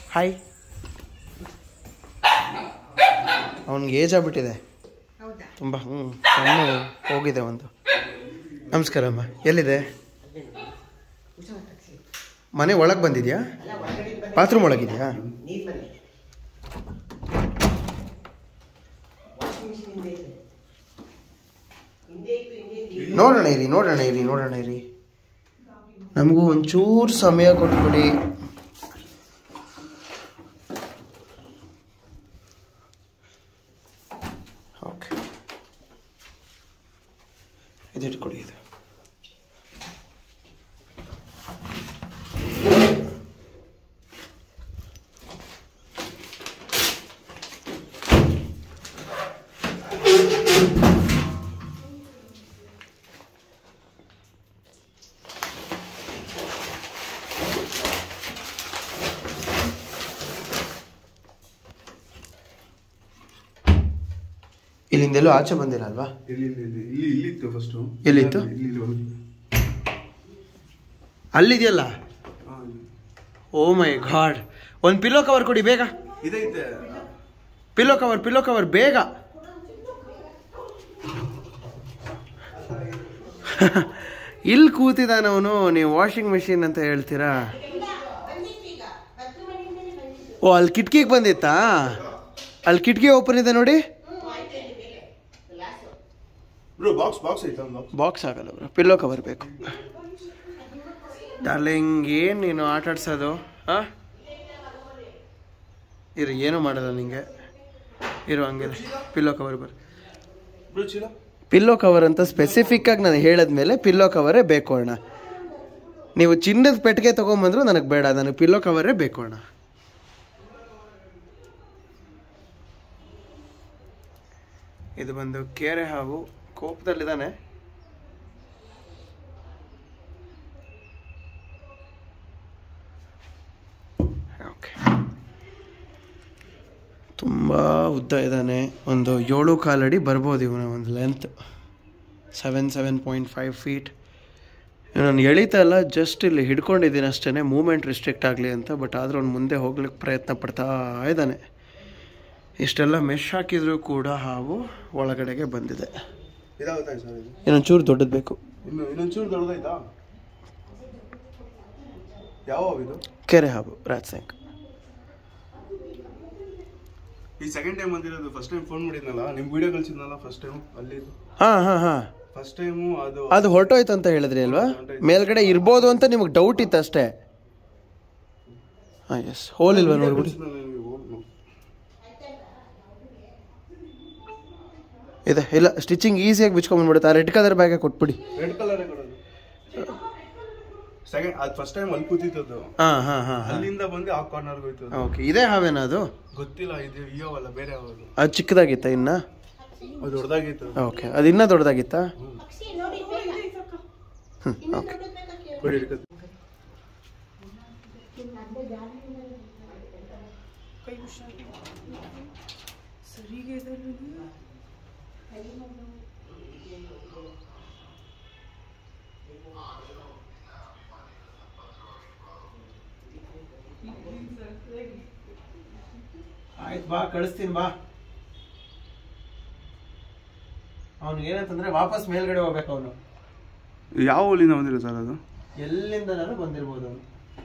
Hi ಅವನಿಗೆ age ಆಗ್ಬಿಟ್ಟಿದೆ ತುಂಬ ಹ್ಞೂ ಕಣ್ಣು ಹೋಗಿದೆ ಒಂದು ನಮಸ್ಕಾರ ಅಮ್ಮ ಎಲ್ಲಿದೆ ಮನೆ ಒಳಗೆ ಬಂದಿದ್ಯಾ ಬಾತ್ರೂಮ್ ಒಳಗಿದೆಯಾ ನೋಡೋಣ ಇರಿ ನೋಡೋಣ ಇರಿ ನೋಡೋಣ ಇರಿ ನಮಗೂ ಒಂಚೂರು ಸಮಯ ಕೊಟ್ಬಿಡಿ ಓಕೆ ಇದು ಇಟ್ಕೊಡಿ ಇದು ಇಲ್ಲಿಂದೆಲ್ಲೂ ಆಚೆ ಬಂದಿಲ್ಲ ಅಲ್ವಾ ಇಲ್ಲಿ ಇಲ್ಲಿ ಇಲ್ಲಿ ಇಲ್ಲಿ ಇಲ್ಲಿ ಇತ್ತು ಫಸ್ಟು ಎಲ್ಲಿತ್ತು? ಇಲ್ಲಿ ಇಲ್ಲಿ ಒಂದು ಅಲ್ಲಿದೆಯಲ್ಲ ಹಾ, ಇಲ್ಲಿ. ಓ ಮೈ ಗಾಡ್ ಒಂದು ಪಿಲ್ಲೋ ಕವರ್ ಕೊಡಿ ಬೇಗ ಇದೈತೆ ಪಿಲ್ಲೋ ಕವರ್ ಪಿಲ್ಲೋ ಕವರ್ ಬೇಗ ಇಲ್ಲಿ ಕೂತಿದ್ದಾನವನು ನೀವು ವಾಷಿಂಗ್ ಮೆಷಿನ್ ಅಂತ ಹೇಳ್ತೀರಾ ಓ ಅಲ್ಲಿ ಕಿಟಕಿಗೆ ಬಂದಿತ್ತಾ ಅಲ್ಲಿ ಕಿಟಕಿ ಓಪನ್ ಇದೆ ನೋಡಿ ಬ್ರೋ ಬಾಕ್ಸ್ ಬಾಕ್ಸ್ ಐತಾ ಬಾಕ್ಸ್ ಬಾಕ್ಸ್ ಆಗಲ್ಲ ಬ್ರೋ ಪಿಲ್ಲೋ ಕವರ್ ಬೇಕು ಡಾರ್ಲಿಂಗ್ ಏನು ನೀನು ಆಟ ಆಡ್ಸೋದು ಹಾಂ ಇರು ಏನೂ ಮಾಡಲ್ಲ ನಿಂಗೆ ಇರು ಹಂಗೆ ಪಿಲ್ಲೋ ಕವರ್ ಬರ್ ಬ್ರೋ ಚೀಲ ಪಿಲ್ಲೋ ಕವರ್ ಅಂತ ಸ್ಪೆಸಿಫಿಕ್ ಆಗಿ ನಾನು ಹೇಳಿದ್ಮೇಲೆ ಪಿಲ್ಲೋ ಕವರೇ ಬೇಕು ಅಣ್ಣ ನೀವು ಚಿನ್ನದ ಪೆಟ್ಟಿಗೆ ತೊಗೊಂಬಂದ್ರು ನನಗೆ ಬೇಡ ನನಗೆ ಪಿಲ್ಲೋ ಕವರೇ ಬೇಕು ಅಣ್ಣ ಇದು ಬಂದು ಕೇರೆ ಹಾವು ಕೋಪದಲ್ಲಿದ್ದಾನೆ ಓಕೆ ತುಂಬ ಉದ್ದ ಇದ್ದಾನೆ ಒಂದು ಏಳು ಕಾಲಡಿ ಬರ್ಬೋದು ಇವನ ಒಂದು length seven seven point five feet ನಾನು ಎಳಿತಾ ಇಲ್ಲ ಜಸ್ಟ್ ಇಲ್ಲಿ ಹಿಡ್ಕೊಂಡಿದ್ದೀನಿ ಅಷ್ಟೇ ಮೂಮೆಂಟ್ ರಿಸ್ಟ್ರಿಕ್ಟ್ ಆಗಲಿ ಅಂತ ಬಟ್ ಆದರೂ ಅವ್ನು ಮುಂದೆ ಹೋಗ್ಲಿಕ್ಕೆ ಪ್ರಯತ್ನ ಪಡ್ತಾ ಇದ್ದಾನೆ ಇಷ್ಟೆಲ್ಲ ಮೆಶ್ ಹಾಕಿದರೂ ಕೂಡ ಹಾವು ಒಳಗಡೆಗೆ ಬಂದಿದೆ ಇದಾಗುತ್ತಾ ಸರ್ ಇದು ಇನ್ನೊಂದು ಚೂರು ದೊಡ್ಡದು ಬೇಕು ಇನ್ನು ಇನ್ನೊಂದು ಚೂರು ದೊಡ್ಡದಾಯ್ತಾ ಯಾವ ಹಾವು ಇದು ಕೆರೆ ಹಾವು ರಾಜಸಂಕ್ ಈ ಸೆಕೆಂಡ್ ಟೈಮ್ ಬಂದಿರೋದು ಫಸ್ಟ್ ಟೈಮ್ ಫೋನ್ ಮಾಡಿದ್ನಲ್ಲ ನಿಮ್ ವಿಡಿಯೋ ಕಳ್ಸಿದ್ನಲ್ಲ ಫಸ್ಟ್ ಟೈಮ್ ಅಲ್ಲಿ ಹಾಂ ಹಾಂ ಹಾಂ ಫಸ್ಟ್ ಟೈಮು ಅದು ಅದು ಹೊರಟೋಯ್ತು ಅಂತ ಹೇಳಿದ್ರಿ ಅಲ್ವಾ ಮೇಲ್ಗಡೆ ಇರ್ಬೋದು ಅಂತ ನಿಮಗೆ ಡೌಟ್ ಇತ್ತು ಅಷ್ಟೇ ಹಾಂ ಎಸ್ ಹೋಲ್ ಇಲ್ವಾ ನೋಡ್ಬಿಡಿ ಇದೆ ಇಲ್ಲ ಸ್ಟಿಚಿಂಗ್ ಈಸಿಯಾಗಿ ಬಿಚ್ಕೊಂಡ್ಬಂದ್ಬಿಡುತ್ತೆ ಆ ರೆಡ್ ಕಲರ್ ಬ್ಯಾಗೆ ಕೊಟ್ಬಿಡಿ ರೆಡ್ ಕಲರ್ ಕೊಡೋದು ಸೆಕೆಂಡ್ ಅದು ಫಸ್ಟ್ ಟೈಮ್ ಅಲ್ಲಿ ಕೂತಿತ್ತದು ಹಾಂ ಹಾಂ ಹಾಂ ಹಾಂ ಅಲ್ಲಿಂದ ಬಂದು ಆ ಕಾರ್ನರ್ಗೆ ಹೋಯ್ತು ಅದು. ಓಕೆ ಇದೇ ಹಾವೇನಾ ಅದು ಗೊತ್ತಿಲ್ಲ ಇದು ಇಯೋವಲ್ಲ ಬೇರೆ ಯಾವುದು ಅದು ಚಿಕ್ಕದಾಗಿತ್ತ ಇನ್ನ ಅದು ದೊಡ್ಡದಾಗಿತ್ತು ಓಕೆ ಅದು ಇನ್ನೂ ದೊಡ್ಡದಾಗಿತ್ತಾ ಹ್ಞೂ ಓಕೆ ಕೊಡಿ ಹಿಡ್ಕೊ. ಆಯ್ತು ಬಾ ಕಳಿಸ್ತೀನಿ ಬಾ ಅವ್ನಿಗೆ ಏನಂತಂದ್ರೆ ವಾಪಸ್ ಮೇಲ್ಗಡೆ ಹೋಗ್ಬೇಕು ಅವನು ಯಾವ ಊಲಿಂದ ಬಂದಿರೋ ಸರ್ ಅದು ಎಲ್ಲಿಂದನಾದ್ರೂ ಬಂದಿರ್ಬೋದು ಅವನು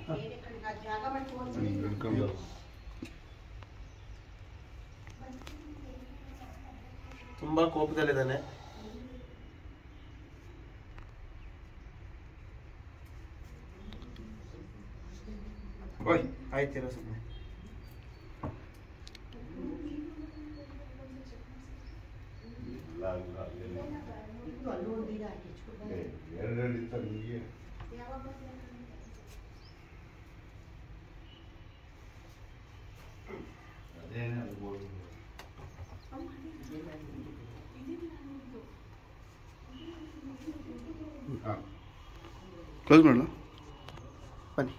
ತುಂಬಾ ಕೋಪದಲ್ಲಿದ್ದಾನೆ ಓಯ್ ಆಯ್ತಿರೋ ಸುಮ್ಮನೆ ಕ್ಲೋಸ್ ಮಾಡಲ ಬನ್ನಿ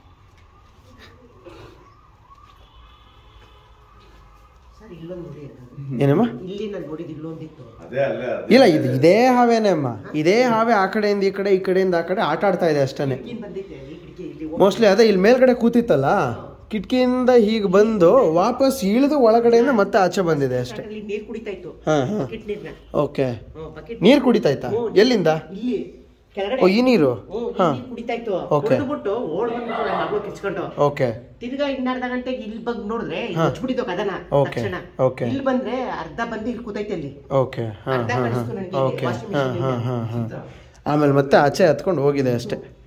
ಏನಮ್ಮ ಇಲ್ಲಿ ನಾನು ನೋಡಿದ್ದು ಇಲ್ಲೊಂದಿತ್ತು ಇಲ್ಲ ಇದು ಇದೇ ಹಾವೇನೆ ಅಮ್ಮ ಇದೇ ಹಾವೇ ಆ ಕಡೆಯಿಂದ ಈ ಕಡೆ ಈ ಕಡೆಯಿಂದ ಆ ಕಡೆ ಆಟ ಆಡ್ತಾ ಇದೆ ಅಷ್ಟೇ ಇಲ್ಲಿ ಬಂದಿದ್ದೆ ಈ ಕಿಟಕಿ ಇಲ್ಲಿ ಮೋಸ್ಟ್ಲಿ ಅದೇ ಇಲ್ಲಿ ಮೇಲ್ಗಡೆ ಕೂತಿತ್ತಲ್ಲ ಕಿಟಕಿಯಿಂದ ಹೀಗೆ ಬಂದು ವಾಪಸ್ ಇಳಿದು ಒಳಗಡೆಯಿಂದ ಮತ್ತೆ ಆಚೆ ಬಂದಿದೆ ಅಷ್ಟೇ ಅಲ್ಲಿ ನೀರ್ ಕುಡಿತಾ ಇತ್ತು ಹಾಂ ಹಾಂ ಬಕೆಟ್ ನೀರ್ನ ಓಕೆ ಬಕೆಟ್ ನೀರು ಕುಡಿತಾಯ್ತಾ ಎಲ್ಲಿಂದ ಇಲ್ಲಿ ಕೆಳಗಡೆ ಓ ಈ ನೀರು ಹ್ಮ್, ಈ ಹಾ ನೀರ್ ಕುಡಿತಾ ಇತ್ತು Okay. ಕುಡಿದ್ಬಿಟ್ಟು ಓಡ್ ಬಂದ್ಬಿಟ್ಟು ನನ್ನ ಮಗಳು ಕಿಚ್ಕೊಂಡು ಓಕೆ ತಿರ್ಗಾ ಇನ್ನರ್ಧ ಗಂಟೆಗೆ ಇಲ್ಲಿ ಬಂದು ನೋಡಿದ್ರೆ ಹಾ. ಹಚ್ಬಿಟ್ಟಿದ್ದು ಕದನ Okay, ತಕ್ಷಣ okay. ಇಲ್ಲಿ ಬಂದ್ರೆ ಅರ್ಧ ಬಂದು ಇಲ್ಲಿ ಕೂತೈತೆ ಅಲ್ಲಿ ಓಕೆ ಹಾಂ ಅರ್ಧ ಹಾಂ ಹಾಂ ಕಾಣಿಸ್ತು ನನಗೆ ಓಕೆ washing ಹಾಂ machine ಹಾಂ ಇಂದ. ಹಾಂ ಹಾಂ ಆಮೇಲೆ ಮತ್ತೆ ಆಚೆ ಹತ್ಕೊಂಡು ಹೋಗಿದೆ ಅಷ್ಟೇ